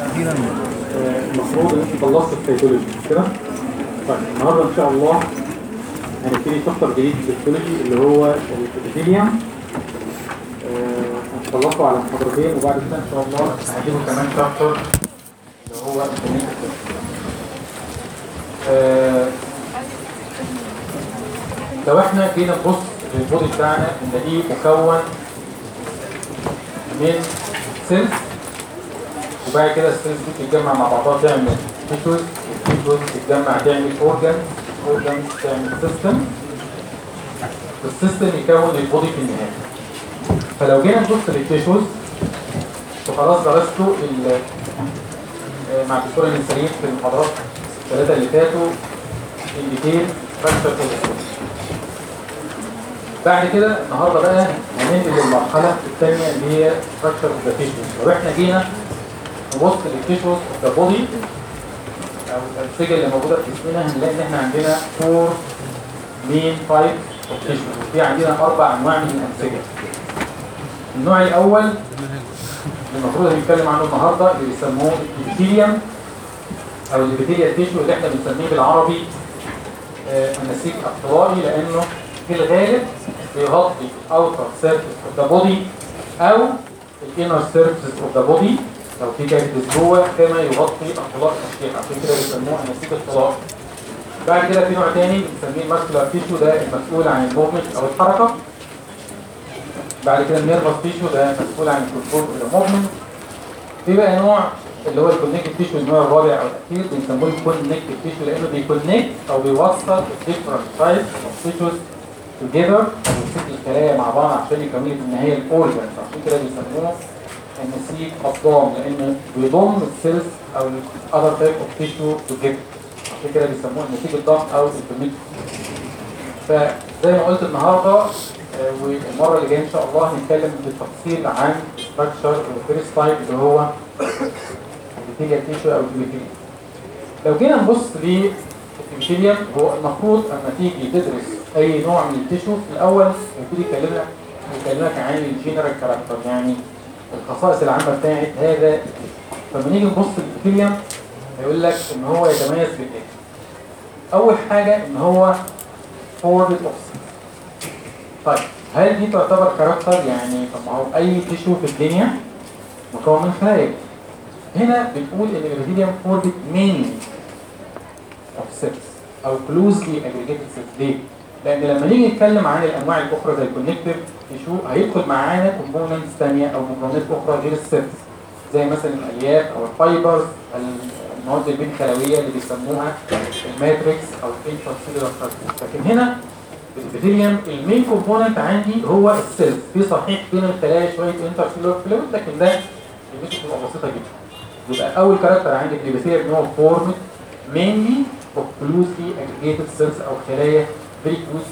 آه، المفروض ان انت خلصت السيكولوجي مش كده؟ طيب النهارده ان شاء الله هنبتدي شابتر جديد في السيكولوجي اللي هو الابيثيليوم هنخلصه على محاضرتين وبعد كده ان شاء الله هنجيبه كمان شابتر اللي هو الكلينيكال آه، لو احنا جينا نبص للبودي بتاعنا نلاقيه مكون من سيلز وبعد كده السيلز دي تتجمع مع بعضها تعمل تيشوز والتيشوز تتجمع تعمل اورجان اورجان تعمل سيستم والسيستم يكون البودي في النهايه فلو جينا نبص للتيشوز وخلاص درستوا ال آه، مع الدكتور الانسانيين في المحاضرات الثلاثه اللي فاتوا الديتيل فاكتور بعد كده النهارده بقى هننقل للمرحله الثانيه اللي هي ستراكشر اوف ذا تيشوز لو احنا جينا نبص للتيشوز اوف ذا بودي او الانسجه اللي موجوده في جسمنا هنلاقي ان احنا عندنا فور مين تايب اوف تيشوز في عندنا اربع انواع من الانسجه النوع الاول اللي المفروض هنتكلم عنه النهارده اللي بيسموه الابيثيليوم او الابيثيليال تيشو اللي احنا بنسميه بالعربي آه، النسيج الطلائي لانه في الغالب بيغطي اوتر سيرفيس اوف ذا بودي او الانر سيرفيس اوف ذا بودي لو في كافيتس جوه كما يغطي الطلاء التشريح عشان كده بيسموه النسيج الطلائي بعد كده في نوع تاني بنسميه الماسكولار تيشو ده المسؤول عن الموفمنت او الحركه بعد كده النيرفس تيشو ده مسؤول عن الكنترول الموفمنت في بقى نوع اللي هو الكونكتيف تيشو النوع الرابع او الاخير بنسموه الكونكتيف تيشو لانه بيكونكت او بيوصل الديفرنت تايبس اوف تيشوز توجذر بيمسك الخلايا مع بعض عشان يكملوا في النهايه الاورجنز عشان كده بيسموه النسيج الضام لانه بيضم السيلز او الاذر تايب اوف تيشو توجذر عشان كده بيسموه النسيج الضام او الكونكتيف فزي ما قلت النهارده آه، والمره اللي جايه ان شاء الله هنتكلم بالتفصيل عن ستراكشر الفيرست تايب اللي هو الابيثيليال تيشو او الابيثيليوم لو جينا نبص للابيثيليوم هو المفروض اما تيجي تدرس اي نوع من التيشو في الاول يبتدي يكلمك يكلمك عن الجنرال كاركتر يعني الخصائص العامه بتاعت هذا فلما نيجي نبص للابيثيليوم هيقول لك ان هو يتميز بالايه اول حاجه ان هو فورد اوف طيب هل دي تعتبر كاركتر يعني طب ما هو اي تيشو في الدنيا مكون من خلايا هنا بتقول ان الابيثيليوم فورد مين اوف سيلز او كلوزلي اجريجيتد سيلز ليه؟ لان لما نيجي نتكلم عن الانواع الاخرى زي الكونكتيف تيشو هيدخل معانا كومبوننتس ثانيه او مكونات اخرى غير السيلز زي مثلا الالياف او الفايبرز المواد البين خلويه اللي بيسموها الماتريكس او الانترسيلولار لكن هنا الابيثيليوم المين كومبوننت عندي هو السيلز في صحيح بين الخلايا شويه انترسيلولار فلويد لكن ده كميته بتبقى بسيطه جدا يبقى اول كاركتر عندي في الابيثيليوم ان هو فورم mainly of closely aggregated cells او خلايا very close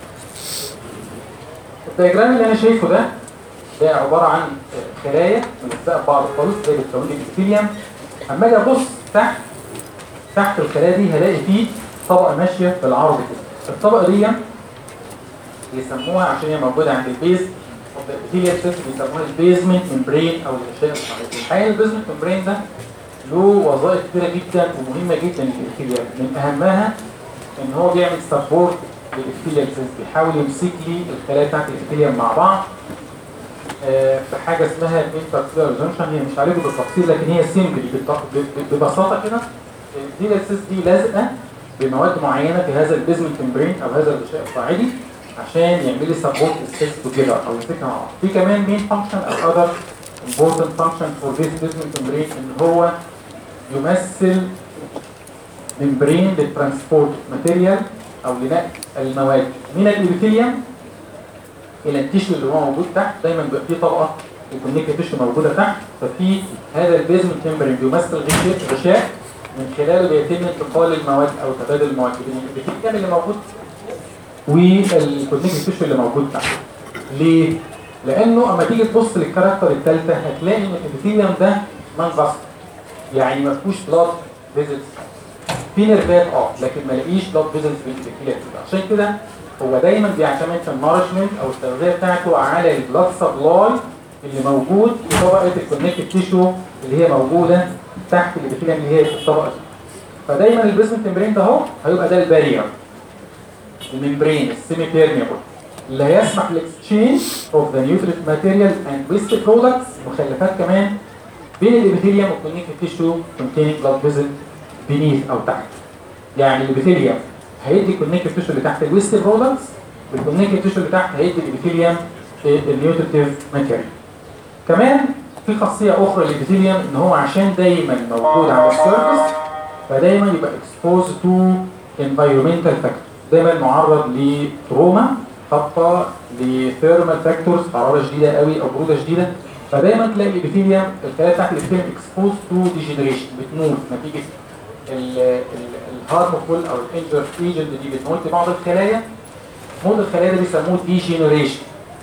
الدياجرام اللي انا شايفه ده ده عباره عن خلايا ملزقه ببعض خالص زي بتكون لي الابيثيليوم اما اجي ابص تحت تحت الخلايا دي هلاقي فيه طبقه ماشيه بالعرض كده الطبقه دي بيسموها عشان هي موجوده عند البيز اوف ذا ابيثيليال سيلز بيسموها البيزمنت ممبرين او الغشاء الصحيح الحقيقه البيزمنت ممبرين ده له وظائف كبيره جدا ومهمه جدا للابيثيليال من اهمها ان هو بيعمل سبورت للابيثيليال سيلز بيحاول يمسك لي الخلايا بتاعت الابيثيليال مع بعض آه، في حاجه اسمها الانترسيلولار جنكشن هي مش عارفه بالتفصيل لكن هي سيمبلي ببساطه كده الابيثيليال سيلز دي لازقه بمواد معينه في هذا البيزمنت ممبرين او هذا الغشاء الصاعدي عشان يعمل لي سبورت السيلز توجذر او يمسكها مع بعض في كمان مين فانكشن او اذر important function for this basement membrane ان هو يمثل ممبرين للترانسبورت ماتيريال او لنقل المواد من الابيثيليوم الى التيشو اللي هو موجود تحت دايما بيبقى فيه طبقه الكونيكتيف تيشو موجوده تحت ففي هذا البيزمنت ممبرين بيمثل غشاء غشاء من خلاله بيتم انتقال المواد او تبادل المواد بين الابيثيليوم اللي موجود والكونيكتيف تيشو اللي موجود تحت ليه؟ لانه اما تيجي تبص للكاركتر الثالثه هتلاقي ان الابيثيليوم ده منفصل يعني ما فيهوش بلاد فيزلز في نيرفات اه لكن ما لاقيش بلاد فيزلز في الابيثيليوم عشان كده هو دايما بيعتمد في النارشمنت او التغذيه بتاعته على البلاد سبلاي اللي موجود في طبقه الكونكتيف تيشو اللي هي موجوده تحت الابيثيليوم اللي هي في الطبقه دي فدايما البيزمنت ممبرين ده اهو هيبقى ده البارير الممبرين السيمي بيرميبل اللي هيسمح بالاكسشينج اوف ذا نيوتريت ماتيريال اند ويست برودكتس مخلفات كمان بين الابيثيليوم والكونكتيف تيشو containing blood vessel beneath او تحت يعني الابيثيليوم هيدي الكونكتيف تيشو اللي تحت الويست برودكتس والكونكتيف تيشو اللي تحت هيدي الابيثيليوم النيوتريتيف ماتيريال كمان في خاصيه اخرى للابيثيليوم ان هو عشان دايما موجود على السيرفيس فدايما يبقى exposed to environmental factors دايما معرض لتروما خبطه لثيرمال فاكتورز حراره شديده قوي او بروده شديده فدايما تلاقي الابيثيليوم الخلايا بتاعت الابيثيليوم اكسبوز تو ديجنريشن بتموت نتيجه الهارمفول او الانجر ايجنت دي بتموت بعض الخلايا موت الخلايا ده بيسموه ديجنريشن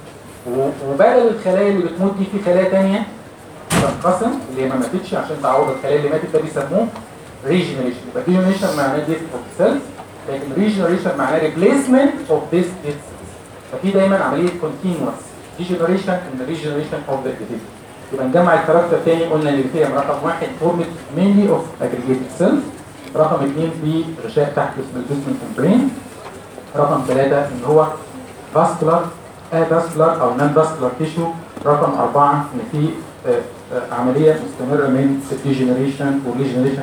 وبدل الخلايا اللي بتموت دي في خلايا ثانيه تنقسم اللي هي ما ماتتش عشان تعوض الخلايا اللي ماتت ده بيسموه ريجنريشن يبقى ريجنريشن معناه ديث اوف سيلز لكن ريجنريشن معناه ريبليسمنت اوف ذيس ديث ففي دايما عمليه كونتينوس ديجنريشن ان ريجنريشن اوف ذا ابيثيليوم يبقى نجمع الكاركتر تاني قلنا الابيثيليوم رقم واحد فورمت مينلي اوف اجريجيتد سيلز رقم اثنين في غشاء تحت اسمه البيزمنت ممبرين رقم ثلاثة ان هو فاسكولار افاسكولار او نان فاسكولار تيشو رقم أربعة ان في آه، آه، عملية مستمرة من الديجنريشن والريجنريشن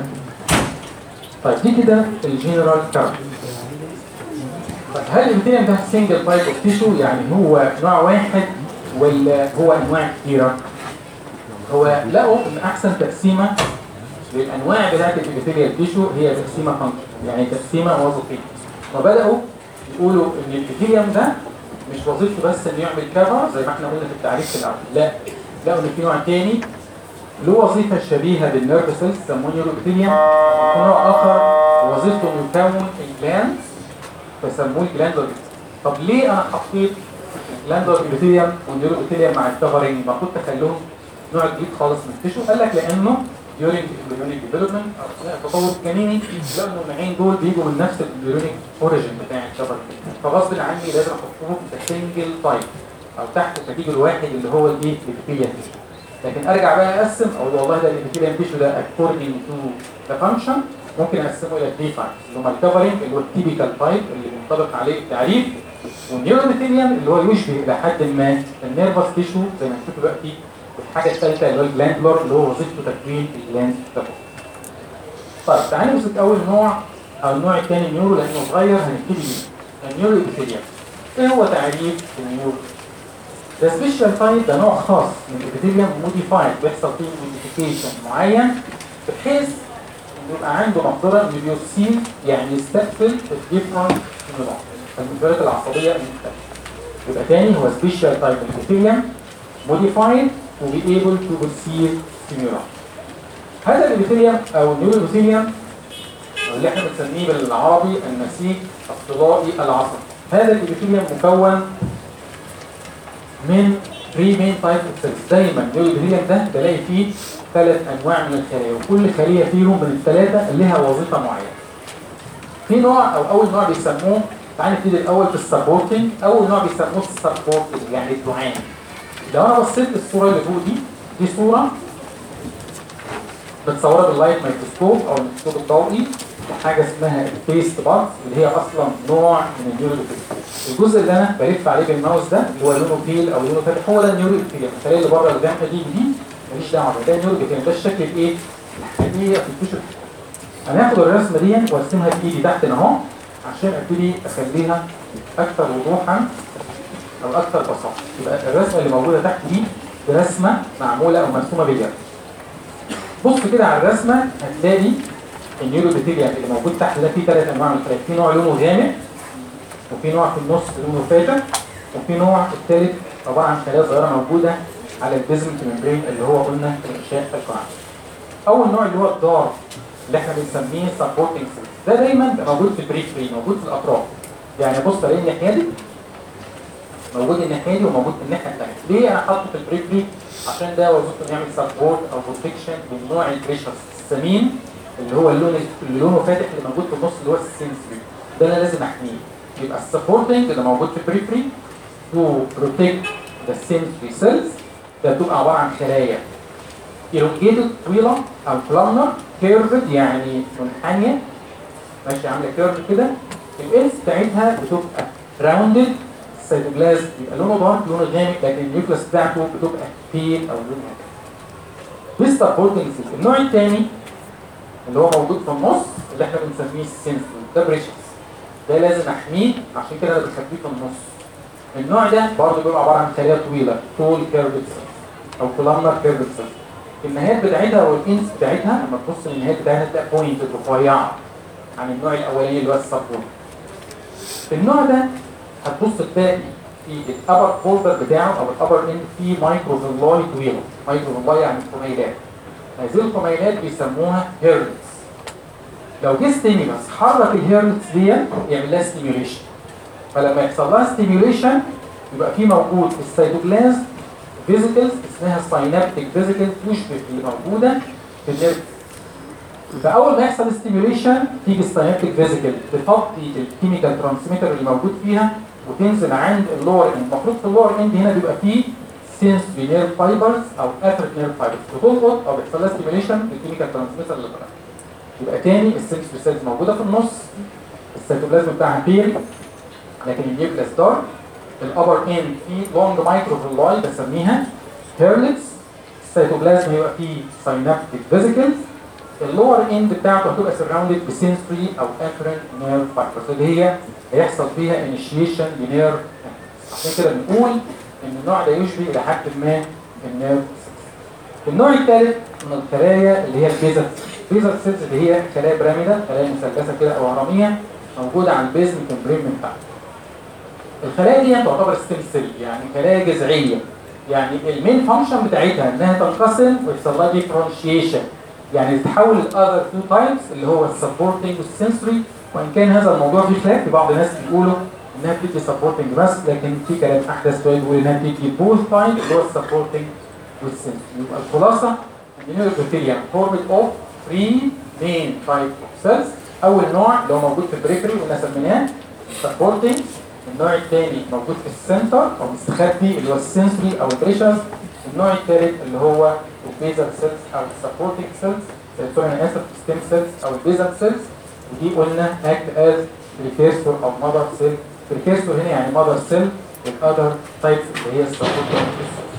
طيب دي كده الجنرال كاركتر طيب هل الابيثيليوم ده سنجل تايب اوف تيشو يعني هو نوع واحد ولا هو انواع كثيره؟ هو لقوا ان احسن تقسيمه للانواع بتاعت الابيثيليال تيشو هي تقسيمه فانكشن يعني تقسيمه وظيفيه فبداوا يقولوا ان الابيثيليوم ده مش وظيفته بس انه يعمل كفر زي ما احنا قلنا في التعريف في الاول لا لقوا ان في نوع تاني له وظيفه شبيهه بالنيرف سيلز سموه نيوروبيثيليوم ونوع اخر وظيفته انه يكون الجلاند فسموه الجلاندر طب ليه انا حطيت الجلاندر ابيثيليوم والنيوروبيثيليوم مع الكفرنج ما كنت اخليهم نوع جديد خالص من التيشو قال لك لانه during embryonic development او اثناء التطور الجنيني لقوا ان النوعين دول بيجوا من نفس الامبريونيك اوريجين بتاع الكفر فغصب عني لازم احطهم في سنجل تايب او تحت الكاتيجوري الواحد اللي هو الايه الابيثيليوم لكن ارجع بقى اقسم اقول والله ده الابيثيليوم تيشو ده according to the function ممكن اقسمه الى 3 تايبس اللي هم الكفرنج اللي هو التيبيكال تايب اللي منطبق عليه التعريف والنيوروميثيليوم اللي هو يشبه الى حد ما النيرفس تيشو زي ما هنشوف دلوقتي والحاجه الثالثه اللي هو الجلاندولار اللي هو وظيفته تكوين الجلاند ده طيب تعالى نمسك اول نوع او النوع الثاني النيورو لانه صغير هنبتدي بيه النيورو ابيثيليوم ايه هو تعريف النيورو ده سبيشال تايب ده نوع خاص من الابيثيليوم موديفايد بيحصل فيه موديفيكيشن معين بحيث انه يبقى عنده مقدره انه بيرسيف يعني يستقبل الديفرنت نظام المنفذات العصبيه المختلفه يبقى تاني هو سبيشال تايب من الابيثيليوم موديفايد to be able to perceive stimuli. هذا الابيثيليوم او النيوروبيثيليوم اللي احنا بنسميه بالعربي النسيج الصدائي العصبي. هذا الابيثيليوم مكون من 3 مين تايب اوف سيلز دايما الابيثيليوم ده بلاقي فيه ثلاث انواع من الخلايا وكل خليه فيهم من الثلاثه لها وظيفه معينه. في نوع او اول نوع بيسموه تعالى نبتدي الاول في السبورتنج اول نوع بيسموه السبورتنج يعني الدعامي لو انا بصيت للصوره اللي فوق دي دي صوره متصوره باللايت مايكروسكوب او الميكروسكوب الضوئي حاجه اسمها البيست بارت اللي هي اصلا نوع من النيوروبيثيليوم الجزء اللي انا بلف عليه بالماوس ده اللي هو لونه بيل او لونه فاتح هو ده النيوروبيثيليوم الخلايا اللي بره الجنبه دي دي ماليش دعوه ده النيوروبيثيليوم ده الشكل الايه؟ الحقيقيه في التيشيرت هناخد الرسمه دي وارسمها بايدي تحت هنا اهو عشان ابتدي اخليها اكثر وضوحا او اكثر بساطه يبقى الرسمه اللي موجوده تحت دي دي رسمه معموله او مرسومه باليد بص كده على الرسمه هتلاقي النيوروبيثيليوم اللي موجود تحت ده فيه ثلاث انواع من الخلايا في نوع لونه غامق وفي نوع في النص لونه فاتح وفي نوع الثالث عباره عن خلايا صغيره موجوده على البيزمنت ممبرين اللي هو قلنا في الغشاء القاعدي اول نوع اللي هو الدار اللي احنا بنسميه سبورتنج سيل ده دايما بيبقى موجود في البريفري موجود في الاطراف يعني بص الاقي الناحيه دي موجود الناحيه دي وموجود في الناحيه الثانيه ليه انا حاطه في البريفري عشان ده وظيفته انه يعمل سبورت او بروتكشن من نوع البريشر السمين اللي هو اللون اللي لونه فاتح اللي موجود في النص اللي هو السنسوري ده انا لازم احميه يبقى السبورتنج اللي موجود في البريفري تو بروتكت ذا سنسوري سيلز ده بتبقى عباره عن خلايا elongated طويله او columnar curved يعني منحنيه ماشي عامله كيرف كده الاس بتاعتها بتبقى راوندد السيتوبلازم بيبقى لونه دارك لونه غامق لكن النيوكليس بتاعته بتبقى بيل او لون هادي سبورتنج سيل النوع الثاني اللي هو موجود في النص اللي احنا بنسميه السنسور ده بريشس ده لازم احميه عشان كده انا بخبيه في النص النوع ده برضه بيبقى عباره عن خلايا طويله طول كيرفد او كولامنر كيرفد سيل النهايات بتاعتها والانس بتاعتها لما تبص للنهايات بتاعتها تلاقي بوينت رفيعه عن النوع الاولاني اللي هو السبورت في النوع ده هتبص تلاقي في الابر بوردر بتاعه او الابر اند في مايكروفيلاي طويله مايكروفيلاي يعني كميلات هذه الكميلات بيسموها هيرتز لو جه ستيمولس حرك الهيرتز دي يعمل لها ستيميوليشن فلما يحصل لها ستيميوليشن يبقى في موجود في السيتوبلازم فيزيكلز اسمها ساينابتيك فيزيكلز تشبه اللي موجوده في النيرف فاول ما يحصل ستيميوليشن تيجي الساينابتيك فيزيكل تفضي الكيميكال ترانسميتر اللي موجود فيها وتنزل عند اللور اند المفروض في اللور اند هنا بيبقى فيه سنسوري نيرف فايبرز او افرت نيرف فايبرز بتلقط او بيحصل لها ستيميوليشن للكيميكال ترانسميتر اللي طلع يبقى تاني السنسوري سيلز موجوده في النص السيتوبلازم بتاعها بيل لكن النيوكليس دارك الابر اند في لونج مايكروفيلاي بسميها هيرلتس السيتوبلازم هيبقى فيه ساينابتيك فيزيكلز اللور اند بتاعته هتبقى سراوندد بسنسوري او افرنت نيرف فايبرز اللي هي هيحصل فيها انيشيشن لنيرف عشان كده بنقول ان النوع ده يشبه الى حد ما النيرف النوع الثالث من الخلايا اللي هي البيزل البيزل سيلز اللي هي خلايا بيراميدال خلايا مثلثه كده او هرميه موجوده على البيزن كمبريم بتاعها الخلايا دي تعتبر ستيم سيل يعني خلايا جذعيه يعني المين فانكشن بتاعتها انها تنقسم ويحصل لها ديفرنشيشن يعني تتحول الاذر تو تايبس اللي هو السبورتنج والسنسوري وان كان هذا الموضوع فيه خلاف في بعض الناس بيقولوا انها بتدي سبورتنج بس لكن في كلام احدث شويه بيقول انها بتدي بوث تايب اللي هو السبورتنج والسنسوري يبقى الخلاصه ان النيوروبيثيليوم فورمد اوف 3 مين تايب اوف سيلز اول نوع اللي هو موجود في البريفري وقلنا سميناه سبورتنج النوع الثاني موجود في السنتر او مستخبي اللي هو السنسوري او البريشرز النوع الثالث اللي هو البيزل سيلز او السبورتنج سيلز سوري انا اسف ستيم سيلز او البيزل سيلز ودي قلنا اكت از بريكيرسور او ماذر سيل بريكيرسور هنا يعني ماذر سيل والاذر تايبس اللي هي السبورتنج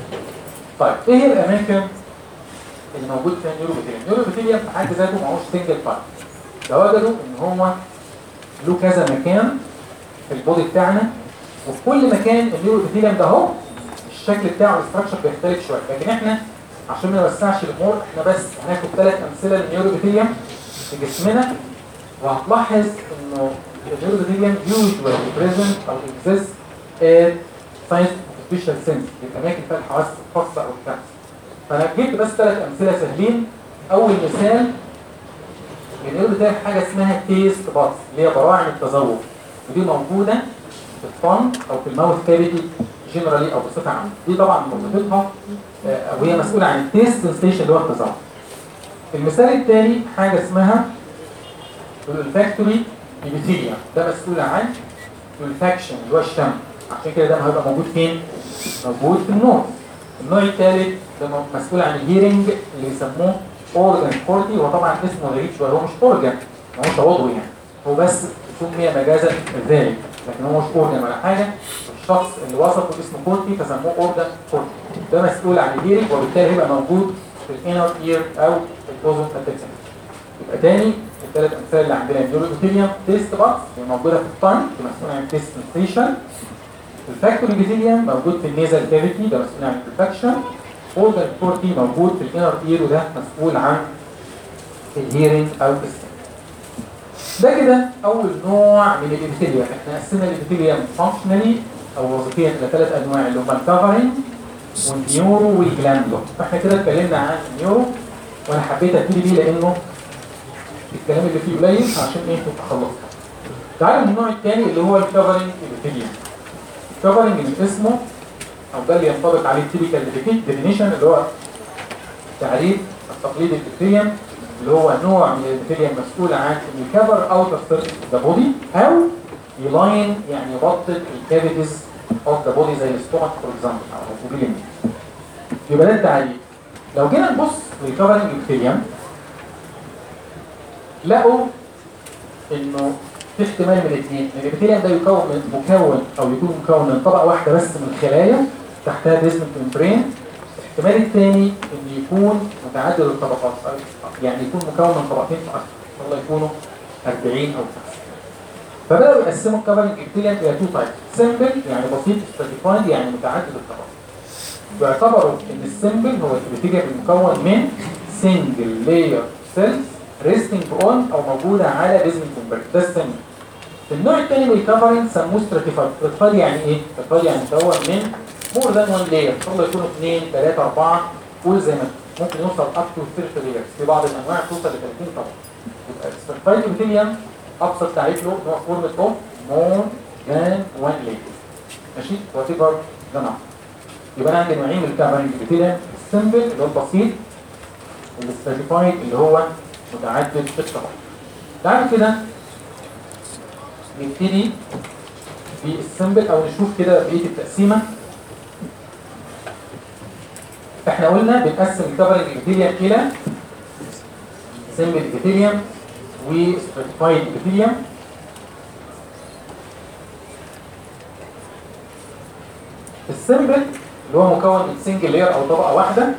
طيب ايه هي الاماكن اللي موجود فيها النيوروبيثيليوم النيوروبيثيليوم في حد ذاته ما هوش سنجل بارت ده وجدوا ان هو له كذا مكان في البودي بتاعنا وفي كل مكان النيوروبيثيليوم ده اهو الشكل بتاعه الاستراكشر بيختلف شويه لكن احنا عشان ما نوسعش الامور احنا بس هناخد ثلاث امثله للنيوروبيثيليوم في جسمنا وهتلاحظ انه النيوروبيثيليوم usually present او exist at science special sense الاماكن فيها الحواس الخاصه او الخمس فانا جبت بس ثلاث امثله سهلين اول مثال النيوروبيثيليوم حاجه اسمها تيست باتس اللي هي براعم التذوق ودي موجوده في الفم او في الماوث كافيتي جنرالي او بصفه عامه دي طبعا وظيفتها وهي مسؤوله عن التيست سنسيشن اللي هو التذوق المثال الثاني حاجه اسمها الفاكتوري ايبيثيليا ده مسؤول عن الفاكشن اللي هو الشم عشان كده ده هيبقى موجود فين موجود في النوز النوع الثالث ده مسؤول عن الهيرنج اللي يسموه اورجان كورتي هو طبعا اسمه غريب شويه هو مش اورجان ما هوش عضو يعني هو بس سمي مجازا ذلك لكن هو مش اورجان ولا حاجه الشخص اللي وصفه اسمه كورتي فسموه اورجان كورتي ده مسؤول عن الهيرنج وبالتالي هيبقى موجود في الانر اير او الاوزون اتكسن يبقى تاني الثلاث امثله اللي عندنا النيوروبيثيليوم تيست بوكس اللي موجوده في التايم دي مسؤول عن التيست سنسيشن الفاكتوري بيثيليوم موجود في النيزل كافيتي ده مسؤول عن البرفكشن اورجان كورتي موجود في الانر اير وده مسؤول عن الهيرنج او السن ده كده اول نوع من الابيثيليوم احنا قسمنا الابيثيليوم فانكشنالي او وظيفيا الى ثلاث انواع اللي هم الكفرنج والنيورو والجلاندو فاحنا كده اتكلمنا عن النيورو وانا حبيت ابتدي بيه لانه الكلام اللي فيه قليل عشان ايه تبقى خلصت تعالوا النوع الثاني اللي هو الكفرنج ابيثيليوم الكفرنج من اسمه او ده اللي ينطبق عليه التيبيكال ديفينيشن اللي هو تعريف التقليدي الابيثيليوم اللي هو نوع من الابيثيليوم مسؤول عن ان يكفر اوتر سيرفيس ذا بودي او يلاين يعني يبطل الكافيتيز اوف ذا بودي زي الاستومك فور اكزامبل او البوبيلين يبقى ده التعريف لو جينا نبص للكفرنج ابيثيليوم لقوا انه في احتمال من الاثنين ان الابيثيليوم ده يكون من مكون او يكون مكون من طبقه واحده بس من الخلايا تحتها بيزمنت ممبرين الاحتمال الثاني ان يكون متعدد الطبقات أو- يعني يكون مكون من طبقتين فاكثر ان شاء الله يكونوا 40 او 50 فبداوا يقسموا الكفرنج ابيثيليوم الى تو تايب سمبل يعني بسيط ستراتيفايد يعني متعدد الطبقات بيعتبروا ان السمبل هو الابيثيليوم المكون من سنجل لاير سيلز ريستنج اون او موجوده على بيزمنت ممبرين ده السمبل النوع الثاني من الكفرنج سموه ستراتيفايد ستراتيفايد يعني ايه؟ ستراتيفايد يعني مكون من مور ذان وان لاير ان شاء الله يكونوا اثنين ثلاثه اربعه قول زي ما انت. ممكن يوصل اب تو 30 لايرز في بعض الانواع توصل ل 30 طبعا يبقى الستراتيفايد ابيثيليوم ابسط تعريف له ان هو فورمه اوف مور ذان وان لاير ماشي وات ايفر ده نوع يبقى انا عندي نوعين من الكفرنج ابيثيليوم السمبل اللي هو البسيط والستراتيفايد اللي هو متعدد الطبقات تعالوا كده نبتدي بالسمبل او نشوف كده بقيه التقسيمه احنا قلنا بنقسم الكفرنج ابيثيليوم الى سمبل ابيثيليوم وستراتيفايد ابيثيليوم السمبل اللي هو مكون من سنجل لاير او طبقه واحده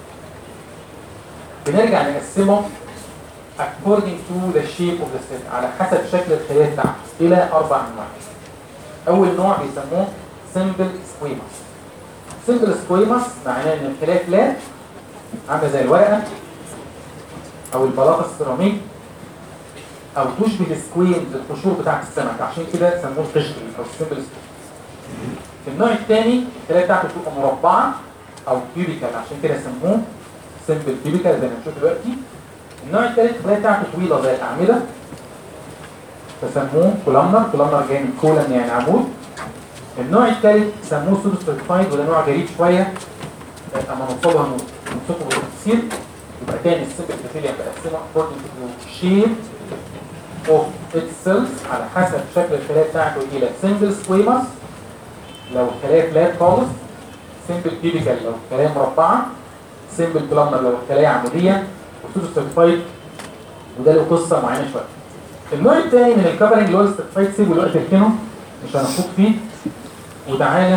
بنرجع نقسمه according to the shape of the cell على حسب شكل الخلية بتاعته إلى أربع أنواع أول نوع بيسموه simple squamous simple squamous معناه إن الخلايا فلات عاملة زي الورقة أو البلاطة السيراميك أو تشبه السكويمز القشور بتاعت السمك عشان كده سموه القشر أو simple squamous في النوع الثاني الخلايا بتاعته بتبقى مربعة أو كيوبيكال عشان كده سموه simple cubical زي ما هنشوف دلوقتي النوع الثالث الخلايا بتاعته طويله زي الاعمده فسموه كولامنر كولامنر جاي من كولم يعني عمود النوع الثالث سموه سودو ستراتيفايد وده نوع غريب شويه اما نوصلها نوصفه بالتفصيل يبقى تاني السيمبل ابيثيليوم بقسمه according to the shape of its cells على حسب شكل الخلايا بتاعته الى سمبل سكويموس لو الخلايا فلات خالص سمبل كيوبيكال لو الخلايا مربعه سمبل كولامنر لو الخلايا عموديه وسودو ستراتيفايد وده له قصه معينه شويه النوع الثاني من الكفرنج اللي هو الستراتيفايد سيبه دلوقتي اركنه مش هنخوض فيه وتعالى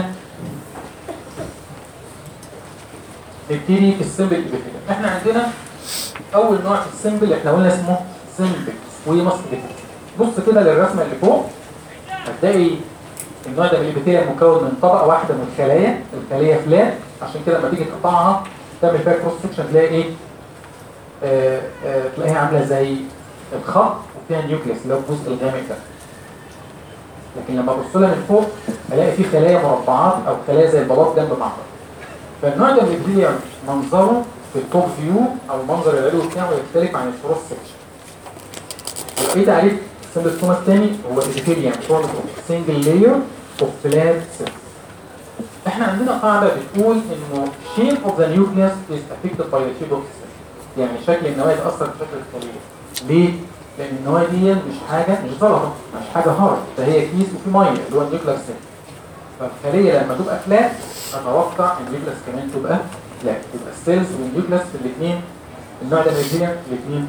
نبتدي في السمبل ابيثيليوم احنا عندنا اول نوع في السمبل احنا قلنا اسمه سمبل سكويموس ابيثيليوم بص كده للرسمه اللي فوق هتلاقي النوع ده من الابيثيليوم مكون من طبقه واحده من الخلايا الخليه فلات عشان كده لما تيجي تقطعها تعمل فيها كروس سكشن تلاقي ايه آه، آه، تلاقيها عامله زي الخط وفيها نيوكليس اللي هو الجزء الغامق ده لكن لما ابص لها من فوق الاقي في خلايا مربعات او خلايا زي البلاط جنب بعض فالنوع ده من الابيثيليوم منظره في التوب فيو او المنظر العلوي بتاعه يختلف عن الكروس سكشن يبقى ايه تعريف السيمبل ستوما الثاني هو ابيثيليوم فورم اوف سنجل لاير اوف فلات سيلز احنا عندنا قاعده بتقول انه shape of the nucleus is affected by the shape of the cell يعني شكل النواة يتأثر بشكل الخلية ليه؟ لأن النواة دي مش حاجة مش زلطة مش حاجة هارد ده هي كيس وفي مية اللي هو النيوكلاس سيل فالخلية لما تبقى فلات أتوقع إن النيوكلاس كمان تبقى فلات تبقى السيلز والنيوكلاس في الاثنين النوع ده من الدنيا الاثنين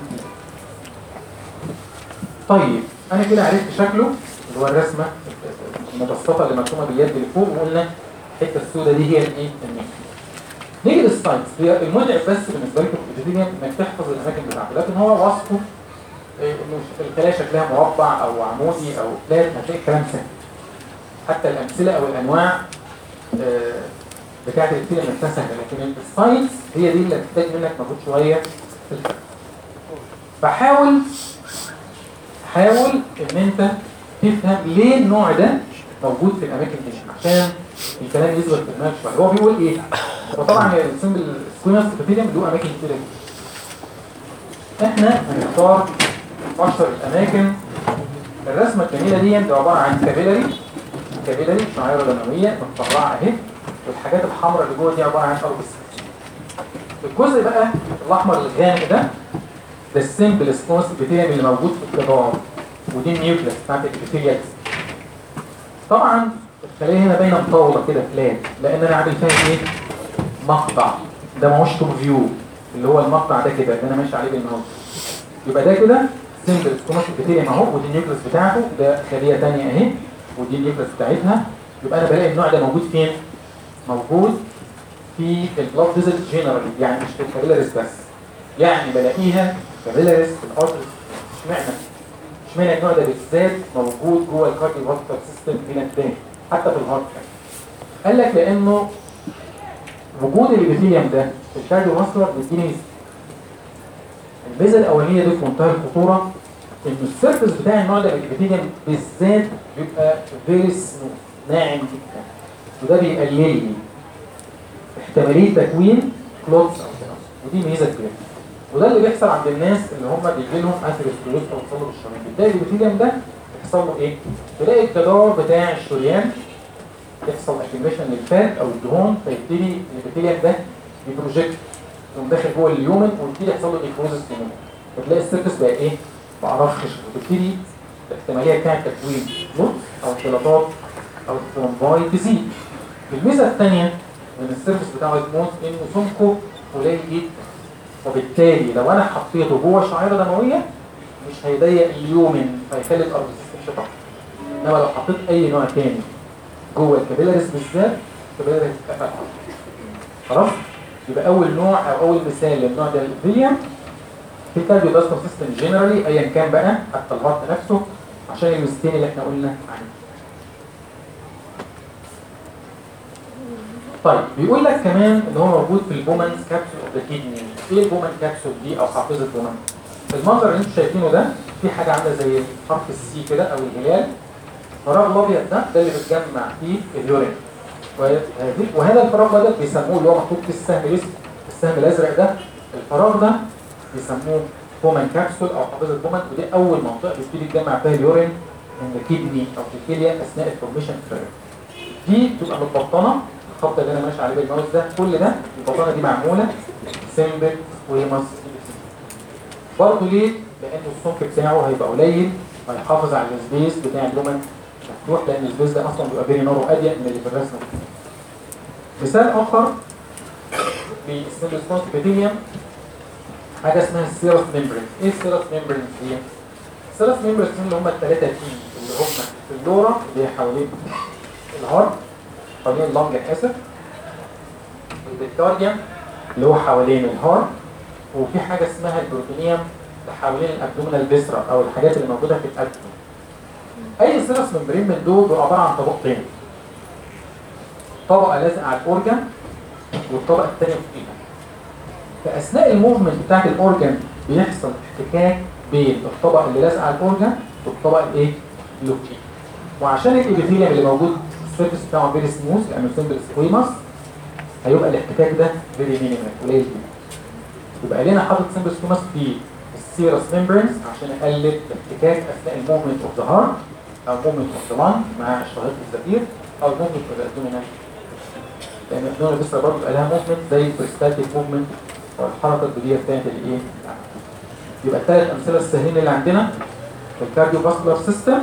طيب أنا كده عرفت شكله اللي هو الرسمة المبسطة اللي مرسومة باليد اللي فوق وقلنا الحتة السوداء دي هي الايه؟ النيوكلاس نيجي للساينس هي المتعب بس بالنسبه لكم في الابيثيليوم انك تحفظ الاماكن بتاعته لكن هو وصفه إيه، انه الخلايا شكلها مربع او عمودي او فلات هتلاقي الكلام سهل حتى الامثله او الانواع آه، بتاعت الابيثيليوم نفسها سهله لكن الساينس هي دي اللي هتحتاج منك مجهود شويه في الفهم فحاول حاول ان انت تفهم ليه النوع ده موجود في الاماكن دي عشان الكلام يثبت في دماغك شويه هو بيقول ايه وطبعا السمبل سكوينس ابيثيليوم له اماكن كتير جدا احنا هنختار اشهر الاماكن الرسمه الجميله دي دي عباره عن كابيلاري كابيلاري شعيره دمويه متفرعه اهي والحاجات الحمراء اللي جوه دي عباره عن اربس الجزء بقى الاحمر الغامق ده ده السمبل سكوينس ابيثيليوم اللي موجود في الجدار ودي النيوكليس بتاعت الابيثيليوم طبعا الخليه هنا باينه مطوله كده فلات لان انا عامل فيها ايه مقطع ده ماهوش توب فيو اللي هو المقطع ده كده اللي انا ماشي عليه بالماوس يبقى ده كده سنجل سكوماس ابيثيليوم اهو ودي النيوكليس بتاعته ده خليه ثانيه اهي ودي النيوكليس بتاعتها يبقى انا بلاقي النوع ده موجود فين موجود في البلاد فيزل جنرالي يعني مش في الكابيلاريز بس يعني بلاقيها كابيلاريز في الارترز اشمعنى اشمعنى النوع ده بالذات موجود جوه الكارديو فاسكولار سيستم هنا الثاني حتى في الهارت قال لك لانه وجود الابيثيليوم ده في الكارديو فاسكولار بيديني الميزه الاولانيه دي في منتهى الخطوره ان السيرفس بتاع النوع ده من الابيثيليوم بالذات بيبقى فيري سموث ناعم جدا وده بيقلل لي احتماليه تكوين كلوتس او سينوس ودي ميزه كبيره وده اللي بيحصل عند الناس اللي هم بيجي لهم اثيروسكلوز او تصلب الشرايين بتلاقي الابيثيليوم ده يحصل له ايه؟ تلاقي الجدار بتاع الشريان يحصل اكيميشن للفات او الدهون فيبتدي الابيثيليوم ده يبروجكت يقوم داخل جوه اليومن ويبتدي يحصل له ايكروزس لليومن فتلاقي السيرفس بقى ايه؟ بقى رفخش وتبتدي الاحتماليه بتاعت تكوين نقص او انفلاطات او ثرومباي تزيد الميزه الثانيه من السيرفس بتاع الهرمون انه سمكه قليل جدا وبالتالي لو انا حطيته جوه شعيره دمويه مش هيضيق اليومن فيخلي الارض تستكشف اكتر انما لو حطيت اي نوع تاني جوه الكابيلاريس بالذات الكابيلاريس هتتقفل خلاص يبقى اول نوع او اول مثال للنوع ده الفيليوم في الكارديو باستم سيستم جنرالي ايا كان بقى حتى الهارت نفسه عشان الميزتين اللي احنا قلنا عنهم طيب بيقول لك كمان ان هو موجود في البومانز كابسول اوف ذا كيدني ايه البومان كابسول دي او حافظه بومان المنظر اللي انتم شايفينه ده في حاجه عامله زي حرف السي كده او الهلال الفراغ الابيض ده ده اللي بيتجمع فيه اليورين وهذه وهذا الفراغ ده بيسموه اللي هو محطوط في السهم الاسود السهم الازرق ده الفراغ ده بيسموه بومان كابسول او حافظه بومان ودي اول منطقه بيبتدي يتجمع فيها اليورين من الكيدني او في الكليه اثناء الفورميشن فيرب دي بتبقى متبطنه الخط اللي انا ماشي عليه بالماوس ده كل ده البطانه دي معموله سمبل ومص برضه ليه؟ لان السمك بتاعه هيبقى قليل وهيحافظ على السبيس بتاع اللومن مفتوح لان السبيس ده اصلا بيبقى فيري نارو اضيق من اللي في الرسمه دي. مثال اخر للسمبل سبونس بيتينيوم حاجه اسمها السيرس ميمبرين ايه السيرس ميمبرين دي؟ السيرس ميمبرين اللي هم الثلاثه تي اللي هم في اللورا اللي هي حوالين الهارت حوالين اللنج الاسف البكتاريوم اللي هو حوالين الهارت وفي حاجه اسمها البروتينيوم اللي حوالين الابدومينال فيسرا او الحاجات اللي موجوده في الابدومين اي سيرس ممبرين من دول بيبقى عباره عن طبقتين طبقه لازقه على الاورجن والطبقه الثانيه فوقيها فاثناء الموفمنت بتاعت الاورجن بيحصل احتكاك بين الطبقه اللي لازقه على الاورجن والطبقه الايه اللي فوقيها وعشان الابيثيليوم اللي موجود السيرفيس بتاعه فيري سموث لانه سمبل سكويماس هيبقى الاحتكاك ده فيري مينيمال قليل جدا يبقى لنا حاطط سمبل سكويماس في السيرس ميمبرينز عشان اقلل الاحتكاك اثناء الموفمنت اوف ذا هارت او موفمنت اوف ذا لانج مع شرايط الزفير او موفمنت اوف الابدومينال لان الابدومينال لسه برضه بقى لها موفمنت زي البريستاتيك موفمنت او الحركه الجديه بتاعت الايه يبقى الثلاث امثله السهلين اللي عندنا في الكارديو فاسكولار سيستم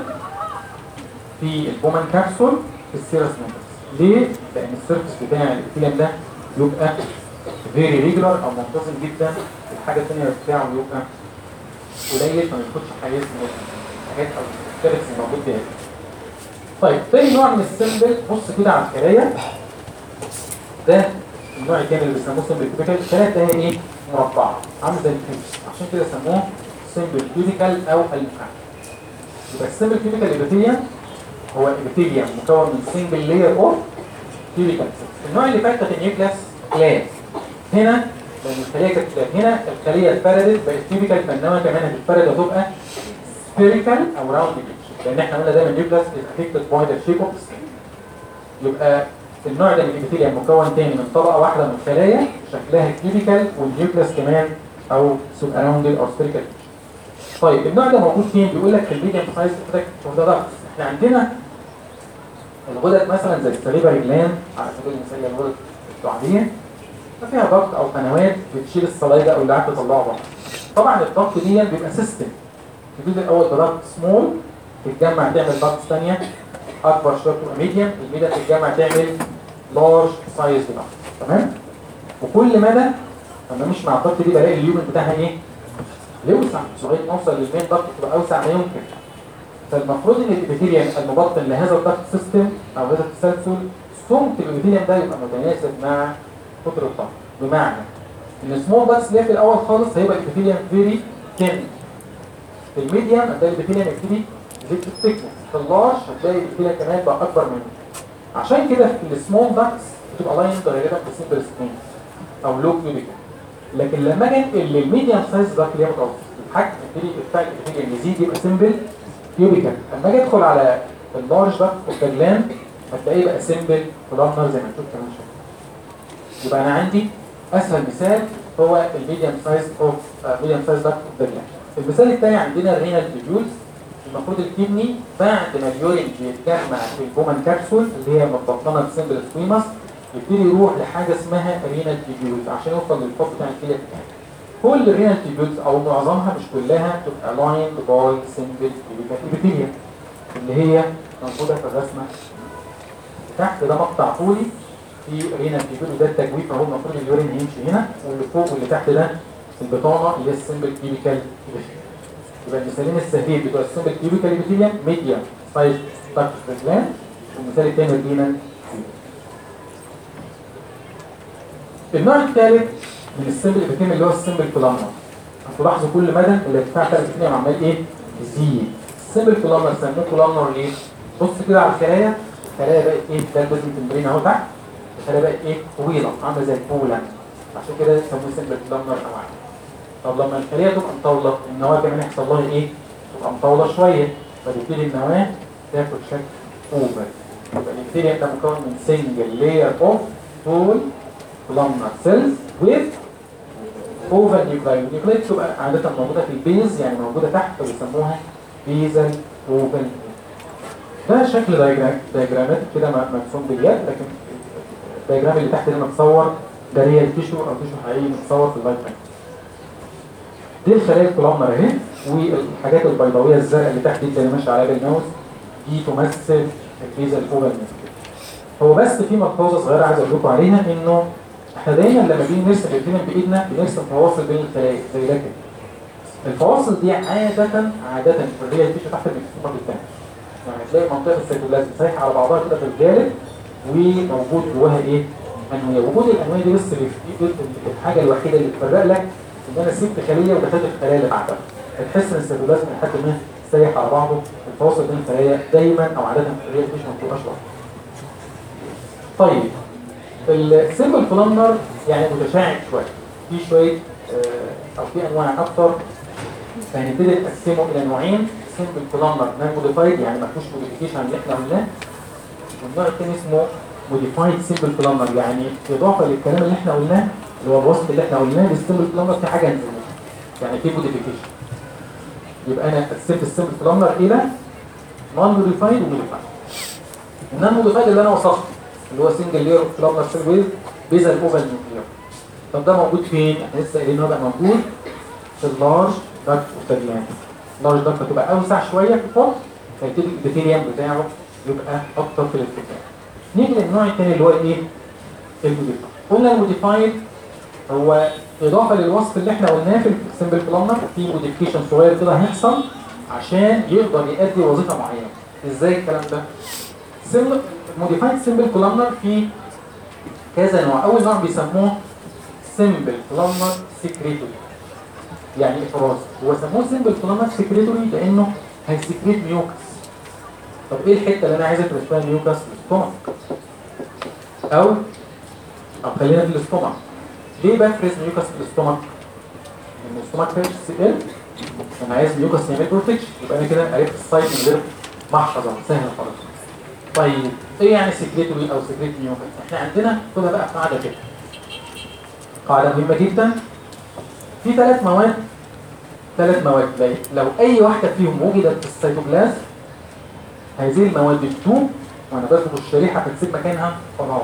في البومان كابسول في السيرس ميمبرز ليه؟ لان السيرفس بتاع الابتيليوم ده يبقى فيري ريجولار او منتظم جدا الحاجه الثانيه بتاعه يبقى قليل فما ياخدش حيز من الحاجات او الكاركترز الموجود فيها طيب تاني نوع من السمبل بص كده على الخلايا ده النوع الثاني اللي بيسموه سمبل كيوتيكال الخلايا ده ايه مربعه عامل زي الكيوبس عشان كده سموه سمبل كيوتيكال او المكعب يبقى السمبل كيوتيكال ابيثيليوم هو ابيثيليوم مكون من سنجل لاير اوف كيوتيكال النوع اللي فات كانت النيوكلاس كلاس هنا لان الخليه كانت كلاس هنا الخليه اتفردت بقت كيوتيكال فانما كمان هتتفرد وتبقى سفيريكال او راوند لان احنا قلنا دايما النيوكلاس از افكتد باي ذا شيب اوف يبقى النوع ده من الابيثيليوم مكون تاني من طبقه واحده من الخلايا شكلها كيوتيكال والنيوكلاس كمان او سب اراوندد او سفيريكال طيب النوع ده موجود فين بيقول لك في الميديم سايز اوف ذا داكت احنا عندنا الغدد مثلا زي السليبري جلاند على سبيل المثال الغدد الدعاميه فيها ضغط او قنوات بتشيل الصلايده او اللي قاعد تطلعه بره طبعا الضغط دي بيبقى سيستم تبتدي الاول بضغط سمول تتجمع تعمل ضغط ثانيه اكبر شويه تبقى ميديم الميديم تتجمع تعمل لارج سايز ضغط تمام وكل مدى لما مش مع الضغط دي بلاقي اليومن بتاعها ايه يوسع لغايه ما اوصل للمين ضغط تبقى اوسع ما يمكن فالمفروض ان الابيثيليوم المبطن لهذا الضغط سيستم او هذا التسلسل سمك الابيثيليوم ده يبقى متناسب مع قطر الضغط بمعنى ان السمول ضغط اللي هي في الاول خالص هيبقى الابيثيليوم فيري ثين في الميديم هتلاقي الابيثيليوم يبتدي يزيد في الثيكنس في اللارج هتلاقي الابيثيليوم كمان بقى اكبر منه عشان كده في السمول ضغط بتبقى لاين غالبا بسيمبل سكين او لو كيوبيكال لكن لما اجي انقل للميديم سايز ضغط اللي هي متوسط الحجم يبتدي بتاع الابيثيليوم يزيد يبقى سيمبل كيوبيكال لما اجي ادخل على اللارج ضغط اوف ذا جلاند هتلاقيه بقى سيمبل كولامنر زي ما انتم كمان شايفين يبقى انا عندي اسهل مثال هو الميديم سايز اوف ميديم سايز ضغط اوف ذا جلاند المثال الثاني عندنا الرينال تيبيولز المفروض الكدني بعد ما اليورين بيتجمع في البومان كابسول اللي هي متبطنه بسيمبل سكويماس يبتدي يروح لحاجه اسمها رينال تيبيولز عشان يوصل للفوق بتاع الكليه بتاعتها كل الرينال تيبيولز او معظمها مش كلها تبقى لاين باي سيمبل ابيثيليوم اللي هي موجوده في الرسمه تحت ده مقطع طولي في رينال تيبيول وده التجويف اهو المفروض اليورين هيمشي هنا واللي فوق واللي تحت ده البطانه اللي هي السيمبل كيبيكال يبقى المثالين السهيل بتوع السيمبل كيبيكال ابيثيليوم ميديا سايز تاكس جلاند والمثال الثاني الرينال النوع الثالث من السيمبل ابيثيليوم اللي هو السيمبل كولامنر هتلاحظوا كل مدى الارتفاع بتاع الابيثيليوم عمال ايه يزيد السيمبل كولامنر سموه كولامنر ليه بص كده على الخلايا الخلايا بقت ايه ده البيزن تمبرين اهو تحت الخلايا بقت ايه طويله عامله زي البولا عشان كده سموه سيمبل كولامنر او عادي طب لما الخليه تبقى مطوله النواه كمان يحصل لها ايه تبقى مطوله شويه فتبتدي النواه تاخد شكل اوفر يبقى الابتدي ده مكون من سنجل لاير اوف طول كولامنر سيلز ويز اوفر نيوكلاي النيوكلاي بتبقى عاده موجوده في البيز يعني موجوده تحت فبيسموها بيزل اوفر ده شكل دايجرام دايجرامات كده مرسوم باليد لكن الدايجرام اللي تحت ده متصور ده ريال تيشو او تيشو حقيقي متصور في اللايف دي الخلايا الكولامنر اهي والحاجات البيضاويه الزرقاء اللي تحت دي اللي ماشيه عليها بالماوس دي تمثل الفيزا الاوفر هو بس في ملحوظه صغيره عايز اقول لكم عليها انه احنا دايما لما بنيجي نرسم الاثنين بايدنا بنرسم فواصل بين الخلايا زي ده كده الفواصل دي عاده عاده في الريال تيشو تحت الميكروسكوب بتاعها يعني تلاقي منطقه السيتوبلازم سايحه على بعضها كده في الجانب وموجود جواها ايه؟ انويه وجود الانويه دي بس اللي الحاجه الوحيده اللي تفرق لك ان انا سبت خليه ودخلت الخلايا اللي بعدها هتحس ان السيتوبلازم لحد ما سايح على بعضه الفواصل بين الخلايا دايما او عاده في الخليه مش ما بتبقاش واضحه. طيب السيمبل كولامنر يعني متشعب شويه في شويه آه او في انواع اكثر فهنبتدي نقسمه الى نوعين سيمبل كولامنر نان موديفايد يعني ما فيهوش موديفيكيشن اللي احنا قلناه والنوع الثاني اسمه موديفايد سيمبل كولامنر يعني اضافه للكلام اللي احنا قلناه اللي هو الوصف اللي احنا قلناه للسيمبل كولامنر في حاجه نزلناها يعني في موديفيكيشن يبقى انا قسمت السيمبل كولامنر الى نون موديفايد وموديفايد النون موديفايد اللي انا وصفته اللي هو سنجل لير كولامنر سيل ويز بيزل اوفال نيوكلير طب ده موجود فين؟ احنا لسه قايلين هو بقى موجود في اللارج داكت اوف اللارج داكت هتبقى اوسع شويه في الفرق فيبتدي الابيثيليوم بتاعه يبقى اكتر في الارتفاع نيجي للنوع الثاني اللي هو ايه؟ الموديفايد قلنا الموديفايد هو اضافه للوصف اللي احنا قلناه في السمبل كولامنر في موديفيكيشن صغير كده هيحصل عشان يقدر يؤدي وظيفه معينه ازاي الكلام ده؟ موديفايد سمبل كولامنر في كذا نوع اول نوع بيسموه سمبل كولامنر سكريتوري يعني افراز هو سموه سمبل كولامنر سكريتوري لانه هيسكريت ميوكس طب ايه الحته اللي انا عايز ادرس فيها ميوكس الاستومك او او خلينا في الاستومك ليه بفرز ميوكس في الاستومك ان الاستومك فيه سي ال انا عايز ميوكس يعمل بروتكشن يبقى انا كده عرفت السايت من غير محفظه سهله خالص طيب ايه يعني سكريتوري او سكريت ميوكس احنا عندنا خدها بقى قاعده كده قاعده مهمه جدا في ثلاث مواد ثلاث مواد لو اي واحده فيهم وجدت في السيتوبلازم هذه المواد بتدوب وانا برفض الشريحه فتسيب مكانها فراغ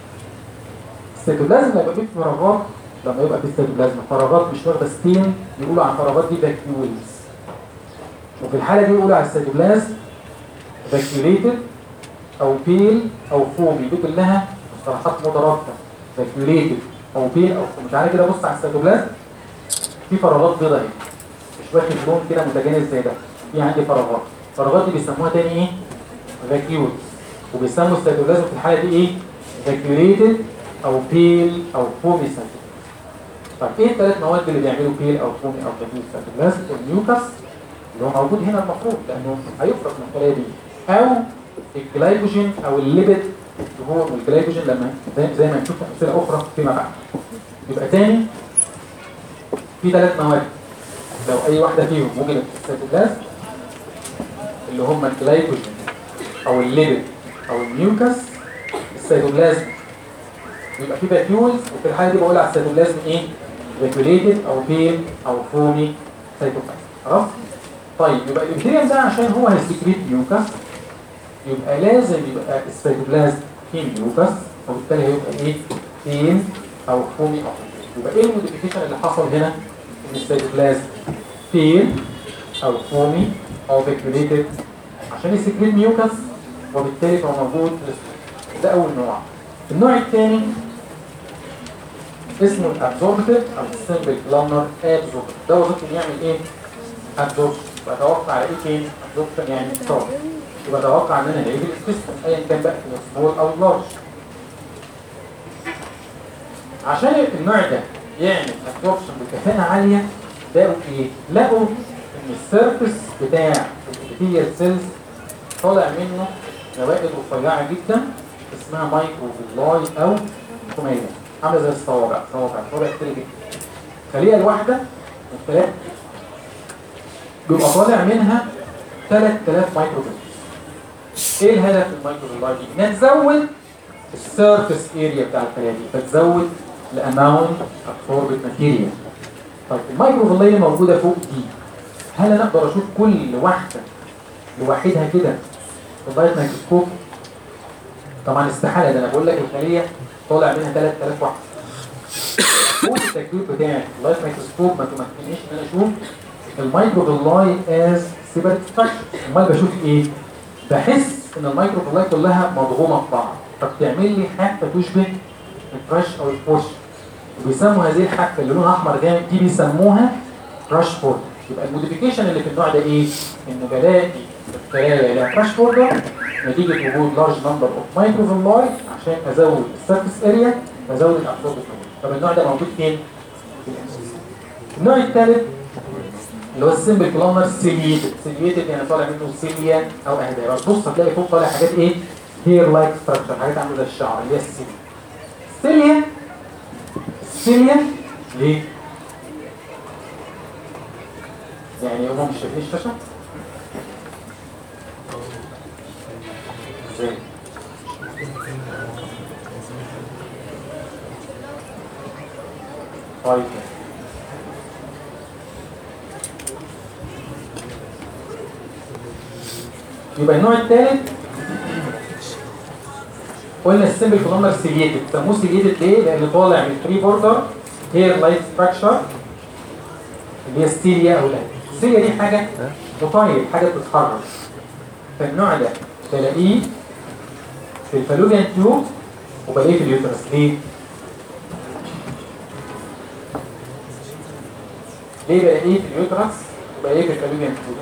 السيتوبلازم لما يبقى فيه فراغات لما يبقى فيه السيتوبلازم فراغات مش واخده ستين يقولوا على الفراغات دي فاكيولز وفي الحاله دي يقولوا على السيتوبلازم فاكيوليتد او بيل او فومي دي كلها مصطلحات مترابطه فاكيوليتد او بيل او مش عارف كده بص على السيتوبلازم في فراغات بيضاء اهي مش واخد لون كده متجانس زي ده في عندي فراغات الفراغات دي بيسموها تاني ايه فاكيولز وبيسموا السيتوبلازم في الحاله دي ايه فاكيوليتد او بيل او فومي سيتوبلازم طب ايه الثلاث مواد اللي بيعملوا بيل او فومي او فاكيول سيتوبلازم الميوكس اللي هو موجود هنا المفروض لانه هيفرق من الخلايا دي او الجلايكوجين او الليبيد الدهون والجلايكوجين لما زي, زي ما نشوف امثله اخرى فيما بعد يبقى تاني في ثلاث مواد لو اي واحده فيهم وجدت في السيتوبلازم اللي هم الجلايكوجين او الليبيد او الميوكس السيتوبلازم يبقى في فاكيولز وفي الحاله دي بقول على السيتوبلازم ايه فاكيوليتد او بيل او فومي سيتوبلازم خلاص طيب يبقى الابثيليوم ده عشان هو هيسكريت ميوكس يبقى لازم يبقى السيتوبلازم فيه ميوكس وبالتالي هيبقى ايه بيل او فومي او يبقى ايه الموديفيكيشن اللي حصل هنا ان السيتوبلازم بيل او فومي او فاكيوليتد عشان يسكريت ميوكس وبالتالي هو موجود في الاستروك. ده اول نوع النوع الثاني اسمه الابزوربتيف او السمبل بلانر ابزوربتيف ده وظيفته يعمل ايه ابزوربشن بتوقع على ايه تاني ابزوربشن يعني اكتار يبقى اتوقع ان انا هلاقيه في السيستم ايا كان بقى في السمول او اللارج عشان النوع ده يعمل ابزوربشن بكفاءه عاليه لقوا ايه لقوا ان السيرفس بتاع الابيثيال سيلز طالع منه نوائد رفيعه جدا اسمها مايكروفيلاي او كوميلا عامله زي الصوابع صوابع صوابع كتير جدا الخليه الواحده من الثلاث بيبقى طالع منها 3000 مايكروفيلاي ايه الهدف من المايكروفيلاي دي؟ انها تزود السيرفيس اريا بتاع الخليه دي فتزود الاماونت ابسوربت ماتيريال طيب المايكروفيلاي اللي موجوده فوق دي هل انا اقدر اشوف كل واحده لوحدها كده بلايت مايكروسكوب طبعا استحاله ده انا بقول لك الخليه طالع منها 3000 واحده فوق التكبير بتاعي اللايت مايكروسكوب ما تمكننيش ان انا اشوف المايكروفيلاي از سيبريت ستراكشر امال بشوف ايه بحس ان المايكروفيلاي كلها مضغومه في بعض فبتعمل لي حافه تشبه الفرش او البوش وبيسموا هذه الحافه اللي لونها احمر جامد دي بيسموها كراش بورد يبقى الموديفيكيشن اللي في النوع ده ايه ان بلاقي الخلايا لها كراش بوردر نتيجه وجود لارج نمبر اوف مايكروفيلاي عشان ازود السيرفيس اريا وازود الابسوربت طب النوع ده موجود فين في الانسولين النوع الثالث اللي هو السيمبل كلامر سيليتد سيليتد يعني طالع منه سيليا او اهداء بس بص هتلاقي فوق طالع حاجات ايه هير لايك ستراكشر حاجات عامله زي الشعر اللي هي السيليا السيليا السيليا ليه يعني هم مش شايفين الشاشه ازاي طيب يبقى النوع الثالث قلنا السيمبل كولومر سيليتد سموه سيليتد ليه؟ لان طالع من فري بوردر هير لايت ستراكشر اللي هي السيليا او لا السيليا دي حاجه مطاير حاجه بتتحرك فالنوع ده تلاقيه في الفالوبيان تيوب وبلاقيه في اليوترس ليه؟ ليه بلاقيه في اليوترس وبلاقيه في الفالوبيان تيوب؟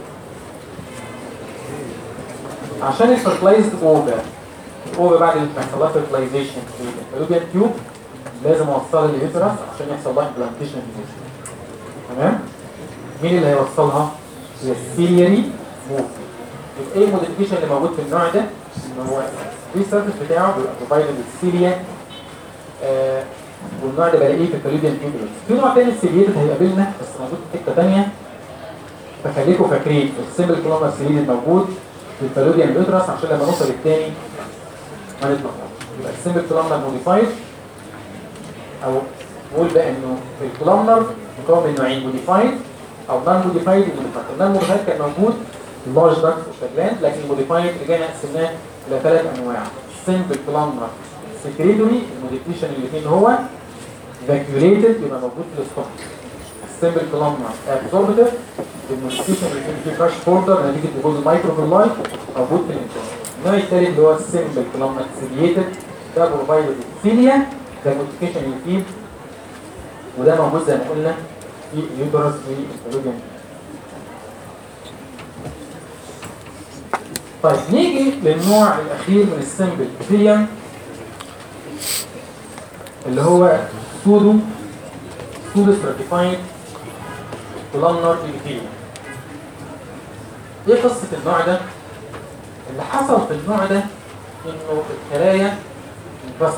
عشان الفرتلايزد اوفر الاوفر بعد ما يحصل لها فرتلايزيشن في الفالوبيان تيوب لازم اوصلها لليوترس عشان يحصل لها امبلانتيشن تمام؟ مين اللي هيوصلها؟ هي السيلياري موف يبقى ايه الموديفيكيشن اللي موجود في النوع ده؟ ان هو الريسيرش بتاعه بيبقى بروفايدد بالسيليا آه والنوع ده بلاقيه في الفالوبيان تيوب في نوع تاني السيليتد هيقابلنا بس موجود في حته ثانيه فخليكم فاكرين السيمبل كلومر سيليتد موجود في الفالوبيان يوترس عشان لما نوصل الثاني ما نتلخبطش يبقى السيمبل كلومر موديفايد او نقول بقى انه الكلومر مكون من نوعين موديفايد او نون موديفايد وموديفايد النون موديفايد كان موجود في اللارج داكت والشجلان لكن الموديفايد رجعنا قسمناه الى ثلاث انواع سيمبل كلومر سكريتوري الموديفيكيشن اللي فيه هو فاكيوليتد يبقى موجود في الستوك السيمبل كلومر ابزوربتيف الموديفيكيشن اللي فيه فيه كراش بوردر نتيجه وجود المايكروفيلاي موجود في الانترنت النوع الثالث اللي هو السيمبل كلومر سيليتد ده بروفايدد سيليا ده الموديفيكيشن اللي فيه وده موجود زي ما قلنا في اليوترس والفالوبيان طيب نيجي للنوع الاخير من السمبل ابيثيليوم اللي هو سودو سودو ستراتيفايد كولامنر ابيثيليوم ايه قصه النوع ده اللي حصل في النوع ده انه الخلايا انقسمت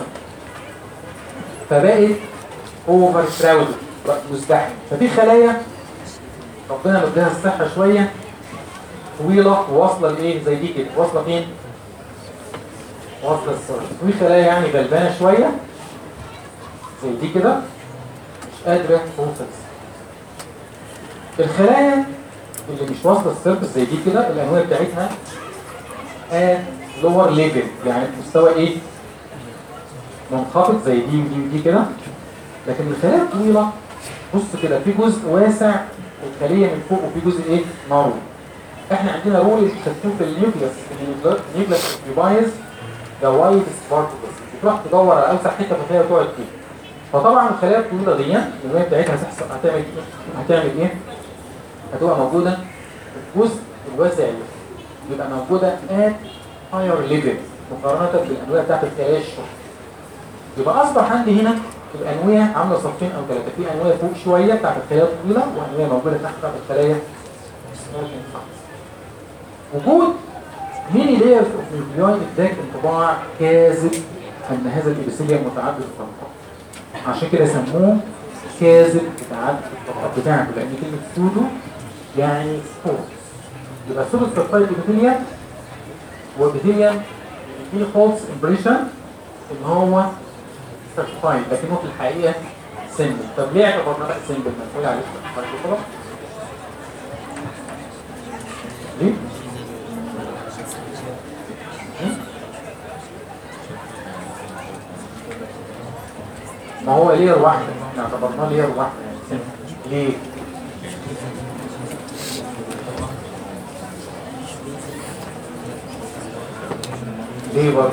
فبقت اوفر كراودد مزدحم ففي خلايا ربنا مديها الصحه شويه طويله وواصله لايه زي دي كده واصله فين واصله الصدر في خلايا يعني غلبانه شويه زي دي كده مش قادره توصل الخلايا اللي مش واصله السيرفس زي دي كده الانواع بتاعتها at lower level يعني في مستوى ايه منخفض زي دي ودي ودي كده لكن الخلايا الطويله بص كده في جزء واسع الخليه من فوق وفي جزء ايه نارو احنا عندنا رول خدتوه في النيوكليوس النيوكليوس اوكيبايز ذا وايد بارتكلز بتروح تدور على اوسع حته في الخليه وتقعد فيها فطبعا الخلايا الطويله دي الروايه بتاعتها هتحصل هتعمل ايه؟ هتعمل ايه؟ هتبقى موجوده في الجزء الواسع اللي يبقى موجوده at higher level مقارنه بالانواع بتاعت الخلايا الشرطه يبقى اصبح عندي هنا الانويه عامله صفين او ثلاثه في انويه فوق شويه بتاعت الخلايا الطويله وانويه موجوده تحت بتاعت الخلايا وجود ميني لايرز اوف نيوكلياي اداك انطباع كاذب ان هذا الابيثيليوم متعدد الطبقات عشان كده سموه كاذب متعدد الطبقات بتاعته لان كلمه سودو يعني فوق يبقى سودو ستراكتايل ابيثيليوم هو ابيثيليوم فيه فولس امبريشن ان هو ستراكتايل لكنه في الحقيقه سيمبل طب ليه اعتبرنا بقى سيمبل ما نقول عليه ستراكتايل ليه؟ ما هو لير واحدة احنا اعتبرناه لير واحدة يعني ليه؟ ليه برضه؟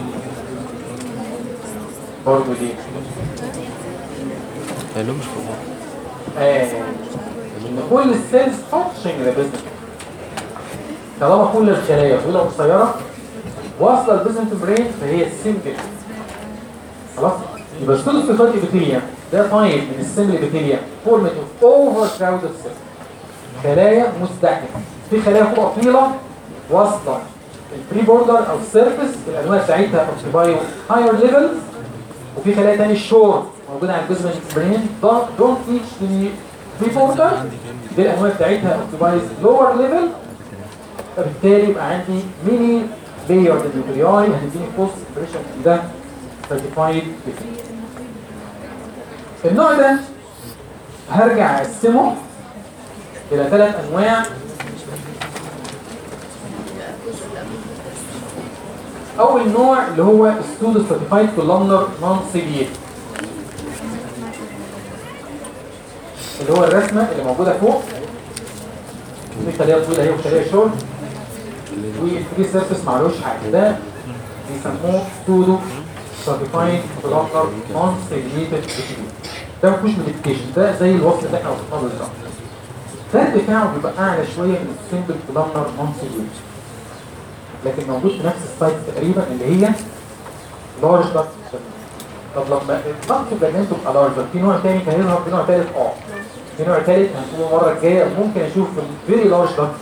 برضه ليه؟ لانه مش فوق آه ان كل السيلز فانكشن للبيزنس طالما كل الخلايا طويله وقصيره واصله البيزنس برين فهي سيمبل خلاص يبقى ستول صفات ابيثيليا ده طيب من السيمبل ابيثيليا فورمت اوف اوفر كراودد سيل خلايا مزدحمه في خلايا فوق طويله واصله البري بوردر او السيرفيس الانواع بتاعتها اوكيباي هاير ليفلز وفي خلايا تاني شورت موجوده على الجزء برين دونت ريتش بري بوردر دي الانواع بتاعتها اوكيبايز لور ليفل فبالتالي يبقى عندي ميني لاير نيوكلياي هتديني فوس بريشن ده سيرتيفايد النوع ده هرجع اقسمه الى ثلاث انواع اول نوع اللي هو السودو سيرتيفايد كولومنر نون سيليت اللي هو الرسمه اللي موجوده فوق في خليه طويله اهي وخليه شورت وفي سيرفيس معلوش حاجه ده بيسموه سودو سيرتيفايد كولومنر نون سيليتد ده ما فيهوش موديفيكيشن ده زي الوصف اللي احنا وصفناه بالظبط ده بتاعه بيبقى اعلى شويه من السمبل كولومنر نون سيليتد لكن موجود في نفس السايت تقريبا اللي هي لارج دكت طب لما الضغط البرنامج تبقى لارج في نوع تاني كان يظهر في نوع تالت اه في نوع تالت هنشوفه المره الجايه ممكن اشوف الفيري لارج دكت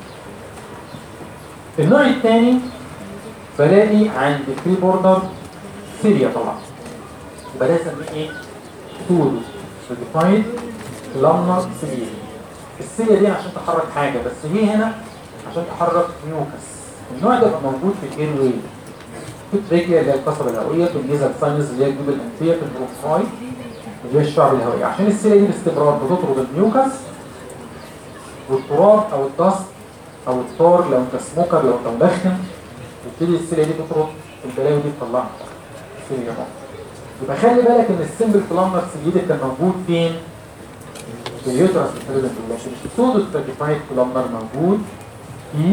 النوع الثاني بلاقي عند الفري بوردر سيريا طبعا يبقى ده اسميه ايه؟ تول سيرتيفايد لامنر سيريا السيريا دي عشان تحرك حاجه بس هي هنا عشان تحرك ميوكس النوع ده بيبقى موجود في الاير واي في التريكيا اللي هي القصبة الهوائية في النيزل ساينس اللي هي الجيوب الأنفية في البروفاي اللي هي الشعب الهوائي عشان السيلة دي باستمرار بتطرد الميوكس والتراب أو الدست أو الطار لو أنت سموكر لو أنت مدخن تبتدي السيلة دي تطرد البلاوي دي تطلعها السيلة دي يبقى خلي بالك إن السمبل بلانر سيليدي كان موجود فين؟ في اليوترس الفريدنت لكن السودو ستراتيفايد بلانر موجود في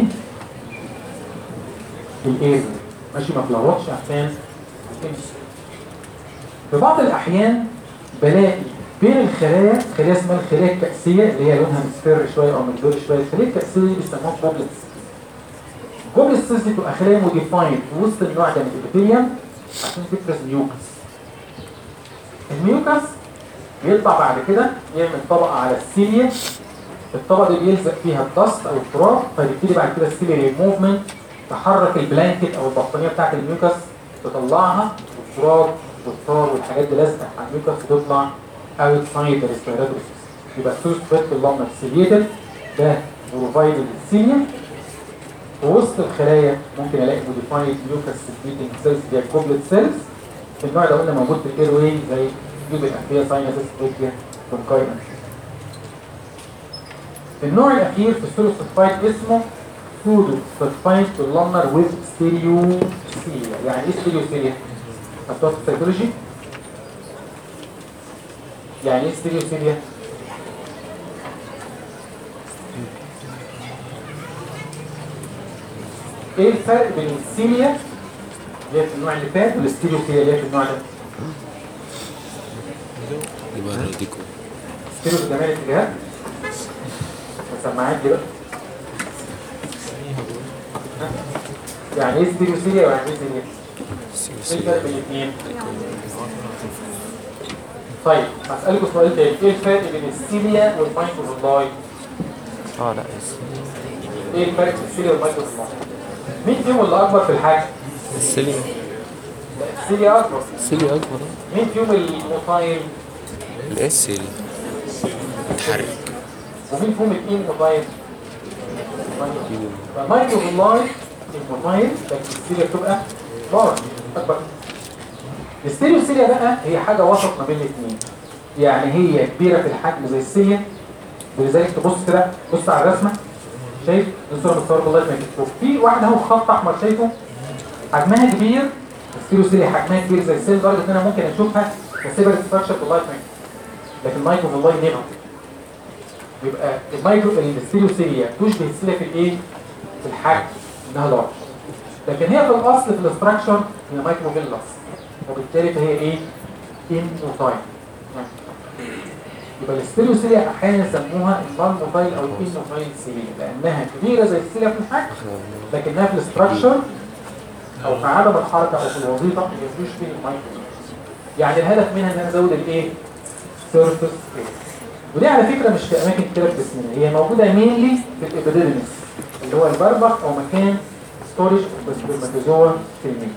الايزر ماشي ما تلخبطش عشان تمشي في بعض الاحيان بلاقي بين الخلايا خلية اسمها الخلية الكأسية اللي هي لونها مصفر شوية أو مخضر شوية الخلية الكأسية دي بيسموها كوبلتس كوبلتس دي بتبقى خلايا موديفايد في وسط النوع ده من الإبيثيليوم عشان تفرز ميوكس الميوكس بيطلع بعد كده يعمل طبقة على السيليا الطبقة دي بيلزق فيها الدست أو التراب فيبتدي بعد كده السيليا موفمنت تحرك البلانكت أو البطانية بتاعت الميوكس تطلعها والتراب والطار والحاجات دي لازقة على الميوكس تطلع outside the respiratory system يبقى السوس بيت اللمبر سيليتد ده بروفايد للسيليا في وسط الخلايا ممكن الاقي موديفايد ميوكس سكريتنج سيلز اللي هي كوبلت سيلز النوع ده قلنا موجود في الاير واي زي جيوب الانفيه ساينسس بروكيا برونكاي النوع الاخير في السولوسيفايد اسمه سودو سيرفايد كولومنر ويز ستيريو سيليا يعني ايه ستيريو سيليا؟ خدتوها في السيكولوجي يعني ايه ستيريو سيليا؟ ايه الفرق بين السيليا اللي هي في النوع اللي فات والستيريو سيليا اللي هي في النوع ده؟ يبقى ديكو ستيريو في جميع الاتجاهات سماعات دي بقى ها؟ يعني ايه ستيريو سيليا ويعني ايه سيليا؟ ايه الفرق بين الاثنين؟ طيب هسألكوا سؤال تاني ايه الفرق بين السيليا والمايكروفلاي؟ اه لا ايه الفرق بين السيليا والمايكروفلاي؟ مين فيهم اللي اكبر في الحجم؟ السيلي لا، السيليا اكبر السيلي اكبر مين فيهم الموتايل؟ الاس سيلي متحرك ومين فيهم الايه الموتايل؟ فمايكروفلاي الموتايل لكن السيليا بتبقى لارج اكبر الستيريو سيليا بقى هي حاجه وسط ما بين الاثنين يعني هي كبيره في الحجم زي السيليا ولذلك تبص كده بص على الرسمه شايف الصوره متصوره بالله ما يكتبوك في واحده اهو خط احمر شايفه حجمها كبير الستيريو سيليا حجمها كبير زي السيل لدرجه ان انا ممكن اشوفها كسيبرت ستراكشر في اللايف ماك لكن مايكرو في اللايف نيفر يبقى المايكرو الستيريو سيليا تشبه السيليا في الايه؟ في الحجم انها لارج لكن هي في الاصل في الاستراكشر هي مايكرو فيلاس وبالتالي فهي ايه؟ انوتايل يبقى الستيريو سيليا احيانا يسموها النون موتايل او الانوتايل سيليا لانها كبيره زي السيليا في الحجم لكنها في الاستراكشر او في عدم الحركه او في الوظيفه ما يفرش فيه المايكرو يعني الهدف منها ان انا ازود الايه؟ سيرفيس ودي على فكره مش في اماكن كتيره في جسمنا هي موجوده مينلي في الابيديدمس اللي هو البربخ او مكان ستورج اوف سبرماتوزوا في الميت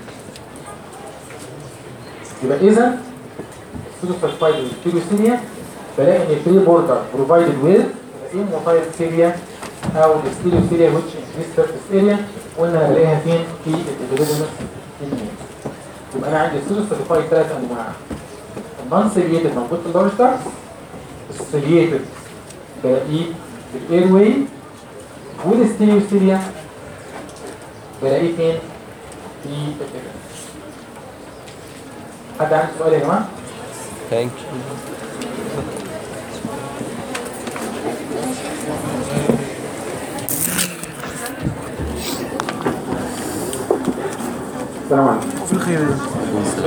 يبقى اذا السودوسايتايد والستيريوسيليا بلاقي ان الفري بوردر بروفايدد ويز الموتايل سيليا او الستيريوسيليا which increase surface area قلنا انا بلاقيها فين في الابيديدمس في الميت يبقى انا عندي السودوسايتايد ثلاث انواع النون سيليتد موجود في اللارج ستارز السيليتد بلاقيه في الاير واي والستيريوسيليا بلاقيه فين في الابيديدمس حد عنده سؤال يا جماعه ثانك السلام عليكم في الخير